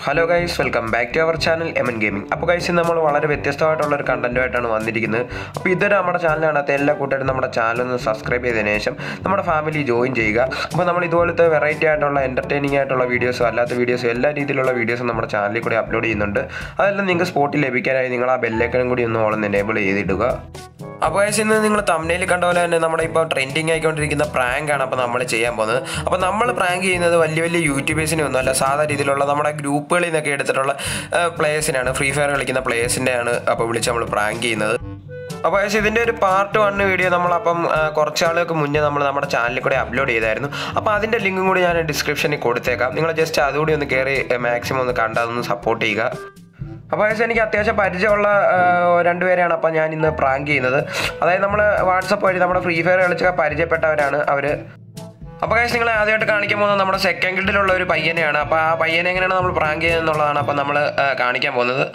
Hello guys welcome back to our channel M N gaming അപ്പോൾ guys ഇന്ന് നമ്മൾ വളരെ വ്യത്യസ്തമായിട്ടുള്ള ഒരു കണ്ടന്റുമായിട്ടാണ് വന്നിരിക്കുന്നത് അപ്പോൾ ഇതുവരെ നമ്മുടെ ചാനൽ കാണാത്ത എല്ലാ കൂട്ടുകാരും നമ്മുടെ ചാനൽ ഒന്ന് സബ്സ്ക്രൈബ് ചെയ്തതിനു ശേഷം നമ്മുടെ ഫാമിലി ജോയിൻ ചെയ്യുക അപ്പോൾ നമ്മൾ ഇതുപോലത്തെ വെറൈറ്റി ആയിട്ടുള്ള എൻ്റർടൈനിങ് ആയിട്ടുള്ള വീഡിയോസും അല്ലാത്ത വീഡിയോസും എല്ലാ രീതിയിലുള്ള വീഡിയോസും നമ്മുടെ ചാനലിൽ കൂടി അപ്ലോഡ് ചെയ്യുന്നുണ്ട് അതെല്ലാം നിങ്ങൾക്ക് സ്പോട്ടിൽ ലഭിക്കാനായി നിങ്ങൾ ആ ബെല്ലൈക്കനും കൂടി ഒന്ന് ഓളം എനേബിൾ ചെയ്തിടുക അപ്പോൾ ഗൈസ് ഇന്ന് നിങ്ങൾ തമിഴിൽ കണ്ട പോലെ തന്നെ നമ്മുടെ ഇപ്പോൾ ട്രെൻഡിങ് ആയിക്കൊണ്ടിരിക്കുന്ന പ്രാങ്ക് ആണ് അപ്പോൾ നമ്മൾ ചെയ്യാൻ പോകുന്നത് അപ്പോൾ നമ്മൾ പ്രാങ്ക് ചെയ്യുന്നത് വലിയ വലിയ യൂട്യൂബേഴ്സിനെ ഒന്നും അല്ല സാധാ രീതിയിലുള്ള നമ്മുടെ ഗ്രൂപ്പുകളിൽ നിന്നൊക്കെ എടുത്തിട്ടുള്ള പ്ലേയേഴ്സിനാണ് ഫ്രീ ഫയർ കളിക്കുന്ന പ്ലേയേഴ്സിൻ്റെയാണ് അപ്പോൾ വിളിച്ച് നമ്മൾ പ്രാങ്ക് ചെയ്യുന്നത് അപ്പോൾ ഗൈസ് ഇതിൻ്റെ ഒരു പാർട്ട് വൺ വീഡിയോ നമ്മളപ്പം ആ, കുറച്ച് ആളുകൾക്ക് മുന്നേ നമ്മൾ നമ്മുടെ ചാനലിൽ കൂടെ അപ്ലോഡ് ചെയ്തായിരുന്നു അപ്പോൾ അതിൻ്റെ ലിങ്കും കൂടി ഞാൻ ഡിസ്ക്രിപ്ഷനിൽ കൊടുത്തേക്കാം നിങ്ങൾ ജസ്റ്റ് അതുകൂടി ഒന്ന് കയറി മാക്സിമം ഒന്ന് കണ്ട് അതൊന്ന് സപ്പോർട്ട് ചെയ്യുക അപ്പോൾ ഗൈസ് എനിക്ക് അത്യാവശ്യം പരിചയമുള്ള ആ, രണ്ടുപേരെയാണ് അപ്പോൾ ഞാൻ ഇന്ന് പ്രാങ്ക് ചെയ്യുന്നത് അതായത് നമ്മൾ വാട്സപ്പ് വഴി നമ്മുടെ ഫ്രീ ഫയർ കളിച്ച് പരിചയപ്പെട്ടവരാണ് അവർ അപ്പോൾ ഗൈസ് നിങ്ങളെ ആദ്യമായിട്ട് കാണിക്കാൻ പോകുന്നത് നമ്മുടെ സെക്കൻഡ് ഗിൽഡിലുള്ള ഒരു പയ്യനെയാണ് അപ്പോൾ ആ പയ്യനെ എങ്ങനെയാണ് നമ്മൾ പ്രാങ്ക് ചെയ്യുന്നത് എന്നുള്ളതാണ് അപ്പോൾ നമ്മൾ കാണിക്കാൻ പോകുന്നത്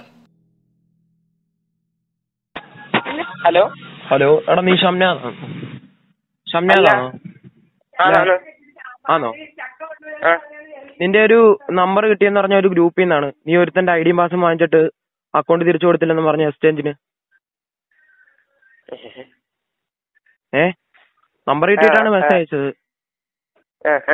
ഹലോ ഹലോ എടാ നീ ഷംനാഥാണോ ഷംനാഥാണോ ആണോ ആണോ ആ നിന്റെ ഒരു നമ്പർ കിട്ടിയെന്ന് പറഞ്ഞ ഒരു ഗ്രൂപ്പിൽ നിന്നാണ് നീ ഒരുത്തന്റെ ഐ ഡി പാസും വാങ്ങിച്ചിട്ട് അക്കൗണ്ട് തിരിച്ചു കൊടുത്തില്ലെന്ന് പറഞ്ഞ എക്സ്ചേഞ്ചിന് ഏ നമ്പർ കിട്ടിയിട്ടാണ് ആ, ആ. മെസ്സേജ് അയച്ചത് ആ, ആ.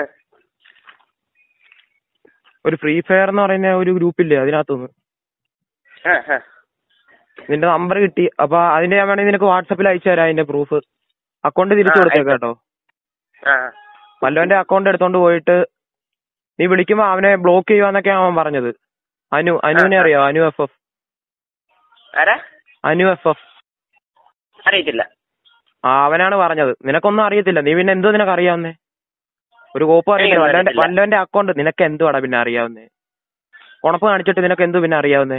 ഒരു ഫ്രീ ഫയർ എന്ന് പറയുന്ന ഒരു ഗ്രൂപ്പില്ലേ അതിനകത്തുനിന്ന് ആ, ആ. നിന്റെ നമ്പർ കിട്ടി അപ്പൊ അതിന്റെ ഞാൻ വേണമെങ്കിൽ നിനക്ക് വാട്സപ്പിൽ അയച്ചു തരാം അതിന്റെ പ്രൂഫ് അക്കൗണ്ട് തിരിച്ചു ആ, കൊടുത്തേക്ക് അയക്കാം. കേട്ടോ ആ വല്ലവന്റെ അക്കൗണ്ട് എടുത്തോണ്ട് പോയിട്ട് നീ വിളിക്കുമ്പോ അവനെ ബ്ലോക്ക് ചെയ്യുവാന്നൊക്കെയാ അവൻ പറഞ്ഞത് അനു അനുവിനെ ആ, ആ. അറിയോ അനു എഫ് എഫ് ആരാ അനു എഫ് എഫ് അറിയത്തില്ല ആ അവനാണ് പറഞ്ഞത് നിനക്കൊന്നും അറിയത്തില്ല നീ പിന്നെ എന്തോ നിനക്ക് അറിയാവുന്നേ ഒരു കോപ്പ് അറിയില്ല എനിക്കൊന്നും വല്ലവന്റെ അറിയത്തില്ല. വല്ലവന്റെ അക്കൗണ്ട് നിനക്ക് എന്തുവാടാ പിന്നെ അറിയാവുന്നേ ഉണപ്പ് കാണിച്ചിട്ട് നിനക്ക് എന്തു പിന്നെ അറിയാവുന്നേ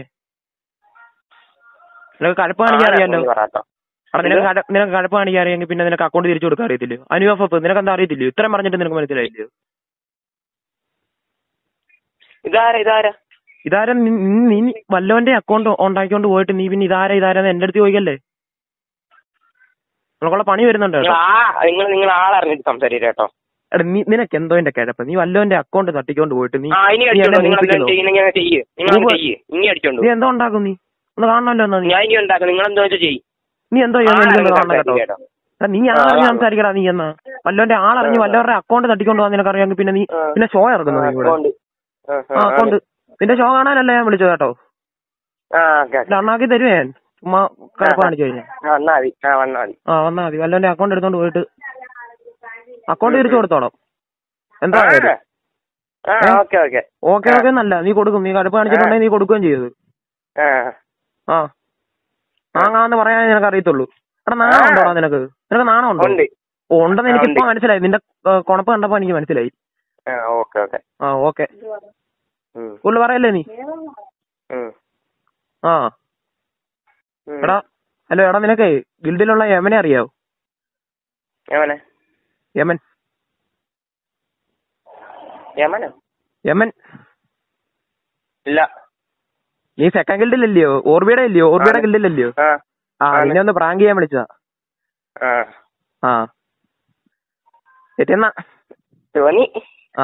നിനക്ക് കഴപ്പ് കാണിക്കാൻ അറിയാലോ ആരാ പറയാട്ടോ അവിടെ നിനക്ക് കഴ- നിനക്ക് കഴപ്പ് കാണിക്കാൻ അറിയാമെങ്കിൽ പിന്നെ നിനക്ക് അക്കൗണ്ട് തിരിച്ചു കൊടുക്കാൻ അറിയത്തില്ലയോ അനു എഫ് എഫ് നിനക്ക് എന്താ അറിയത്തില്ലയോ ഇത്രയും പറഞ്ഞിട്ട് നിനക്ക് മനസ്സിലായില്ലയോ ഇതാരാ ഇതാരാ ഇതാരാ നി- നീ നീ വല്ലവന്റെ അക്കൗണ്ട് ഉണ്ടാക്കിക്കൊണ്ട് പോയിട്ട് നീ പിന്നെ ഇതാരാ ഇതാരാന്ന് എന്റെ അടുത്ത് ചോദിക്കല്ലേ നിനക്കുള്ള പണി വരുന്നുണ്ട് നിങ്ങൾ കേട്ടോ ആ നിങ്ങൾ നിങ്ങൾ ആളറിഞ്ഞിട്ട് സംസാരിക്കും കേട്ടോ എടാ നീ നിനക്ക് എന്തോ എന്റെ കിഴപ്പ് നീ വല്ലവന്റെ അക്കൗണ്ട് തട്ടിക്കൊണ്ട് പോയിട്ട് നീ ആ ഇനി നീ അടിച്ചോണ്ടോ എന്നെ നിങ്ങൾ മൂപ്പിക്കണോ? ചെയ്യുന്നെങ്കിൽ അങ്ങനെ ചെയ്യ് നിങ്ങൾ നീ അങ്ങനെ പോ- ചെയ്യ് ഇനി അടിച്ചോണ്ടോ നീ എന്തോ ഉണ്ടാക്കും നീ ഒന്ന് കാണണമല്ലോ എന്നാ നീ ഞാൻ ഇനി ഉണ്ടാക്കാം നിങ്ങൾ എന്തോ വെച്ചാൽ ചെയ്യ് നീ എന്തോ ചെയ്യുന്നു എനിക്കൊന്ന് ആളറിഞ്ഞ് കാണണം കേട്ടോ സംസാരിക്ക് കേട്ടോ എടാ, നീ ആ, ആളറിഞ്ഞ് അതാണ്. സംസാരിക്കടാ നീ എന്നാ വല്ലവന്റെ ആളറിഞ്ഞ് ആ. വല്ലവരുടെ അക്കൗണ്ട് തട്ടിക്കൊണ്ട് പോകാൻ നിനക്ക് അറിയാമെങ്കിൽ പിന്നെ നീ ആ. പിന്നെ ഷോ ഇറക്കുന്നു നീ ഇവിടെ അക്കൗണ്ട് ആ, ആ ആ, അക്കൗണ്ട് നിന്റെ ഷോ കാണാനല്ല ഞാൻ വിളിച്ചത് കേട്ടോ ആ ഓക്കെ ഇത് അണ്ണാക്കി തരുവേ ഞാൻ ചുമ്മാ കിഴപ്പ് കാണിച്ചു കഴിഞ്ഞാൽ ആ വന്നാ മതി ആ വന്നാ മതി ആ വന്നാ മതി വല്ലവന്റെ അക്കൗണ്ട് എടുത്തോണ്ട് പോയിട്ട് അക്കൗണ്ട് തിരിച്ചു കൊടുത്തോളാം എന്താ ആ കാര്യം? ആ ഏ? ഓക്കെ ഓക്കെ ഓക്കെ ഓക്കെ എന്നല്ല നീ കൊടുക്കും നീ കടുപ്പ് കാണിച്ചിട്ടുണ്ടെങ്കിൽ നീ കൊടുക്കുകയും ചെയ്തത് ആ ആ ആങ്ങാന്ന് പറയാൻ നിനക്ക് അറിയത്തുള്ളൂ എടാ നാണം ആ. ഉണ്ടോടാ നിനക്ക് നിനക്ക് നാണം ഉണ്ടോ ഉണ്ട് ഓ, ഉണ്ടെന്ന് ആ, എനിക്ക് ഇപ്പൊ ഉണ്ട്. മനസ്സിലായി നിന്റെ ഏ, കുണപ്പ് കണ്ടപ്പോ എനിക്ക് മനസ്സിലായി ആ ഓക്കെ ഓക്കെ ആ ഓക്കെ ഉം കൂടുതൽ പറയല്ലേ നീ ഉം ആ ഉം. എടാ ഹലോ എടാ നിനക്ക് ഗിൽഡിലുള്ള യമനെ അറിയാവോ യമനെ യമൻ യമനോ യമൻ ഇല്ല നീ സെക്കൻഡ് ഗിൽഡിലല്ലയോ ഓർബിയുടെ ഇല്ലയോ ഓർബിയുടെ ആണ്. ഗിൽഡിലല്ലയോ ആ ആ ആണ്. നിന്നെ ഒന്ന് പ്രാങ്ക് ചെയ്യാൻ വിളിച്ചതാ ആ ആ ശരി എന്നാ തോന്നി ആ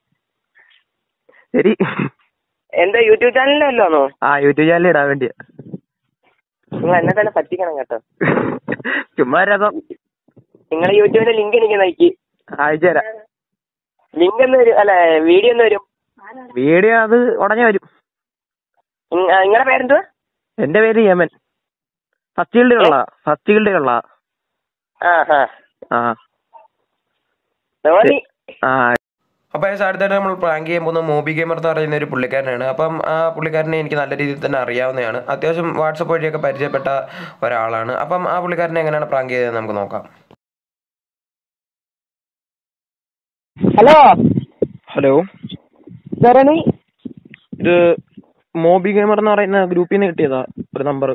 ശരി എന്താ യൂട്യൂബ് ചാനലിലല്ലോ ആ യൂട്യൂബ് ചാനലിൽ ഇടാൻ വേണ്ടിയാ നിങ്ങൾ എന്നെ തന്നെ പറ്റിക്കണം കേട്ടോ ചുമ്മാ രസം നിങ്ങളെ യൂട്യൂബിന്റെ ലിങ്ക് എനിക്ക് നയിക്ക് അയച്ചു തരാം ലിങ്ക് എന്ന് വരും അല്ല വീഡിയോ എന്ന് വരും വീഡിയോ അത് ഉടനെ വരും നിങ്ങളുടെ പേരെന്തുവാ എന്റെ പേര് യമൻ ഫസ്റ്റ് ഗിൽഡിലുള്ള ഫസ്റ്റ് ഗിൽഡിലുള്ള ആ ആ ആ തോന്നി ആ അപ്പോൾ അടുത്തായിട്ട് നമ്മൾ പ്രാങ്ക് ചെയ്യാൻ പോകുന്ന മോബി ഗെയിമർ എന്ന് പറയുന്ന ഒരു പുള്ളിക്കാരനാണ് അപ്പം ആ പുള്ളിക്കാരനെ എനിക്ക് നല്ല രീതിയിൽ തന്നെ അറിയാവുന്നതാണ് അത്യാവശ്യം വാട്സപ്പ് വഴിയൊക്കെ പരിചയപ്പെട്ട ഒരാളാണ് അപ്പം ആ പുള്ളിക്കാരനെ എങ്ങനെയാണ് പ്രാങ്ക് ചെയ്തത് നമുക്ക് നോക്കാം ഹലോ ഹലോ ധരണി ഇത് മോബി ഗെയിമർ എന്ന് പറയുന്ന ഗ്രൂപ്പിൽ നിന്ന് കിട്ടിയതാ ഒരു നമ്പർ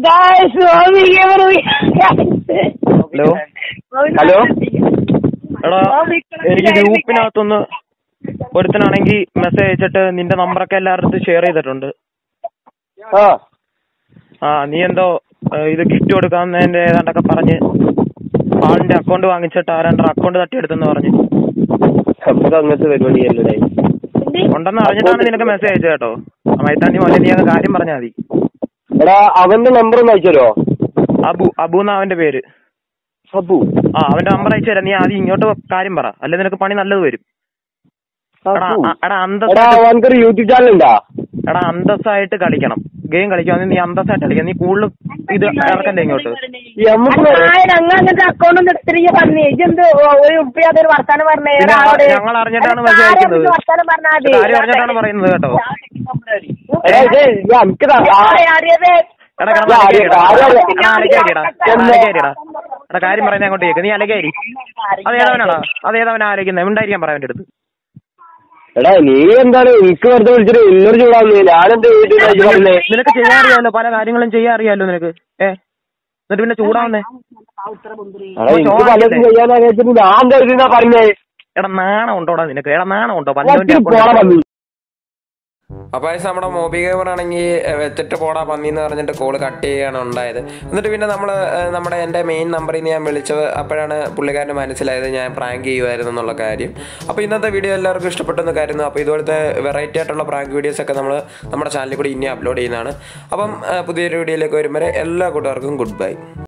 ഹലോ ഹലോ എടാ എനിക്ക് ഗ്രൂപ്പിനകത്തൊന്ന് ഒരുത്തനാണെങ്കിൽ മെസ്സേജ് അയച്ചിട്ട് നിന്റെ നമ്പറൊക്കെ എല്ലാവരുടെ അടുത്ത് ഷെയർ ചെയ്തിട്ടുണ്ട് ആ ആ നീ എന്തോ ഏ, ഇത് ഗിഫ്റ്റ് കൊടുക്കാന്നതിന്റെ ഏതാണ്ടൊക്കെ പറഞ്ഞ് ആളിന്റെ അക്കൗണ്ട് വാങ്ങിച്ചിട്ട് ആരാണ്ട് അക്കൗണ്ട് തട്ടിയെടുത്തെന്ന് പറഞ്ഞ് നമുക്ക് അങ്ങനത്തെ പരിപാടിയല്ലേ ഉണ്ടെന്ന് അറിഞ്ഞിട്ടാണ് നിനക്ക് മെസ്സേജ് അയച്ചത് കേട്ടോ മൈത്താണ്ടി മോനെ നീ അങ്ങ് കാര്യം പറഞ്ഞാൽ മതി എടാ അവന്റെ നമ്പർ ഒന്ന് അയച്ചു തരുമോ അബു അബു എന്നാ അവന്റെ പേര് സബു ആ അവന്റെ നമ്പർ അയച്ചു തരാം നീ ആദ്യം ഇങ്ങോട്ട് കാര്യം പറ അല്ലെ നിനക്ക് പണി നല്ലത് വരും എടാ സബു അ- എടാ എടാ അന്തസ്സായിട്ട് അവനക്കൊരു യൂട്യൂബ് ചാനൽ ഉണ്ടാ എടാ അന്തസ്സായിട്ട് കളിക്കണം ഗെയിം കളിക്കുവാണെങ്കിൽ നീ അന്തസ്സായിട്ട് കളിക്കണം നീ കൂടുതൽ ഇത് ഇറക്കല്ലേ ഇങ്ങോട്ട് ഈ നമുക്ക് ഞങ്ങൾ അങ്ങനത്തെ അക്കൗണ്ട് ഒന്ന് എടുത്തിട്ട് പറഞ്ഞേ ഇജെന്ത് ഒരു ഉപ്പി അതൊരു വർത്താനം പറഞ്ഞേ പിന്നെ ഒരാളോട് ഞങ്ങൾ അറിഞ്ഞിട്ടാണ് അല്ല, മെസ്സേജ് കാര്യം അയക്കുന്നത്. ഇത് വർത്താനം പറഞ്ഞാൽ മതി. കാര്യം അറിഞ്ഞിട്ടാണ് പറയുന്നത് കേട്ടോ എടാ ഇത് ഇത് എനിക്ക് താ- ആരെ അറിയാതെ എടാ കിടന്ന് ആ, അലക്കേരിടാ. ആരും അറിയാ- എടാ അലക്കേരിടാ. എടാ അലക്കേരിടാ. എടാ കാര്യം പറയുന്നത് അങ്ങോട്ട് കേക്ക് നീ അലക്കേരി അത് ഏതവനാടാ അത് ഏതവനാ ആലോചിക്കുന്നത് ഉണ്ടായിരിക്കാൻ പറയാൻ അടുത്ത് എടാ നീ എന്താണ് എനിക്ക് വെറുതെ വിളിച്ചിട്ട് എന്നോട് ചൂടാവുന്നു ഞാനെന്ത് വീട്ടിൽ പറഞ്ഞേ നിനക്ക് ചെയ്യാൻ അറിയാലോ പല കാര്യങ്ങളും ചെയ്യാൻ അറിയാലോ നിനക്ക് ഏ എന്നിട്ട് പിന്നെ ചൂടാവുന്നേ എടാ എനിക്ക് പലതും ചെയ്യാൻ അറിയാച്ചിട്ട് ഞാൻ കരുതുന്നാ പറഞ്ഞേ എടാ നാണം ഉണ്ടോടാ നിനക്ക് എടാ നാണം ഉണ്ടോ കുറച്ച് പോണ പന്നോന്റെ പന്നി അപ്പോൾ guys, നമ്മുടെ മോബി ഗെയിമർ ആണെങ്കിൽ വെച്ചിട്ട് പോടാ പന്നി എന്ന് പറഞ്ഞിട്ട് കോൾ കട്ട് ചെയ്യുകയാണ് ഉണ്ടായത് എന്നിട്ട് പിന്നെ നമ്മൾ നമ്മുടെ എൻ്റെ മെയിൻ നമ്പറിൽ നിന്ന് ഞാൻ വിളിച്ചത് അപ്പോഴാണ് പുള്ളിക്കാരന് മനസ്സിലായത് ഞാൻ പ്രാങ്ക് ചെയ്യുമായിരുന്നു എന്നുള്ള കാര്യം അപ്പോൾ ഇന്നത്തെ വീഡിയോ എല്ലാവർക്കും ഇഷ്ടപ്പെട്ടെന്ന് കരുതുന്നു അപ്പോൾ ഇതുപോലത്തെ വെറൈറ്റി ആയിട്ടുള്ള പ്രാങ്ക് വീഡിയോസൊക്കെ നമ്മൾ നമ്മുടെ ചാനലിൽ കൂടി ഇനി അപ്ലോഡ് ചെയ്യുന്നതാണ് അപ്പം ആ, പുതിയൊരു വീഡിയോയിലേക്ക് വരും വരെ എല്ലാ കൂട്ടുകാർക്കും ഗുഡ് ബൈ